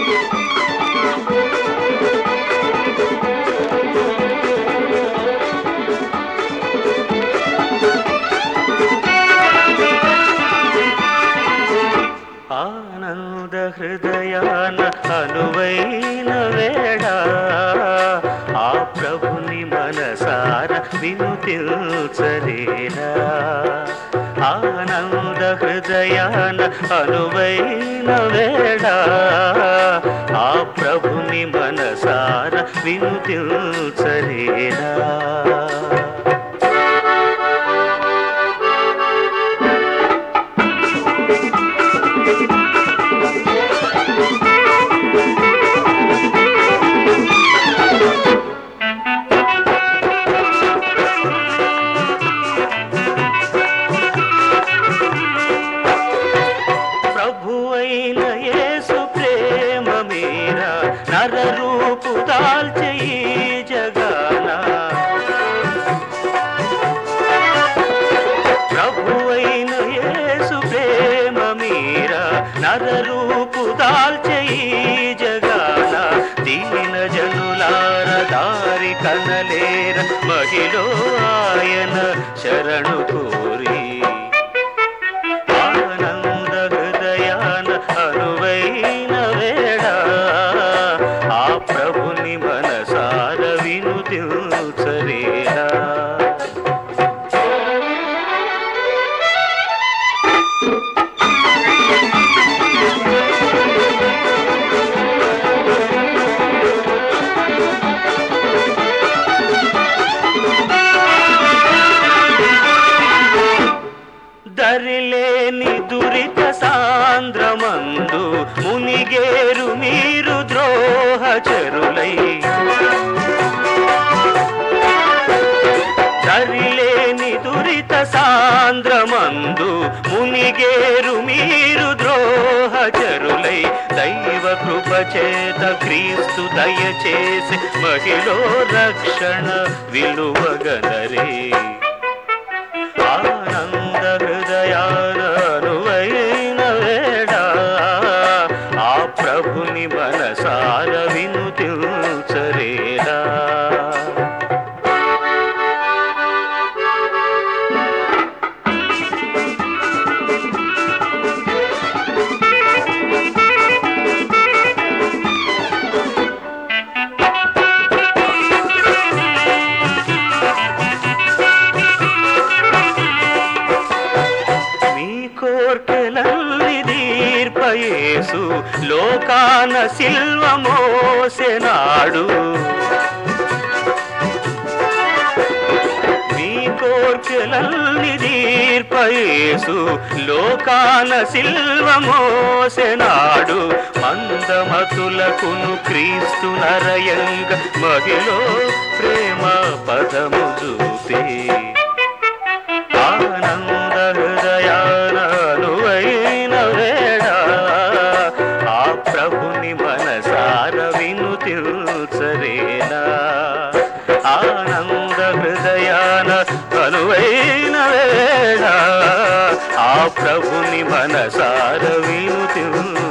ఆనంద హృదయాన అనువైన వేళ ఆ ప్రభుని మనసార వినుతిల్చలేనా ఆనంద హృదయాన అనువైన వేళ ఆ ప్రభుని మనసార వినుతిల్చలేనా ప్రభు అయిన యేసు ప్రేమ మీర నరరూపు దాల్చే ఈ జగాన ప్రభు అయిన యేసు ప్రేమ మీర నరరూపు దాల్చే ఈ జగాన దీన జనులార దారి కనలేర మహిళ ఆయన శరణు కోరి ఆనంద హృదయాన అనువైన వేళ ఆ ప్రభుని మనసార వినుదిల్చరేనా దరిలేని దురిత సాంద్రమందు మునిగేరు మీరు ద్రోహచరులై దరిలేని దురిత సాంద్రమందు మునిగేరు మీరు ద్రోహచరులై దైవ కృప చేత క్రీస్తు దయచేసి మహిళ రక్షణ విలువగనరే ఆనంద హృదయాన అనువైన వేళ ఆ ప్రభుని మనసార వినుతిల్చరేనా మీ కోర్కెలల్లి దీర్పయేసు లోకాన సిల్వ మోసెనాడు మీ కోర్కెలల్లి దీర్పయేసు లోకాన సిల్వ మోసెనాడు మందమతులకును క్రీస్తు నరయంగ మహిళ ప్రేమ పదము చూపే ఆనంద హృదయాన అనువైన వేళ ఆ ప్రభుని మనసార వినుతిల్చరేనా ఆనంద హృదయాన అనువైన వేళ ఆ ప్రభుని మనసార వినుతిల్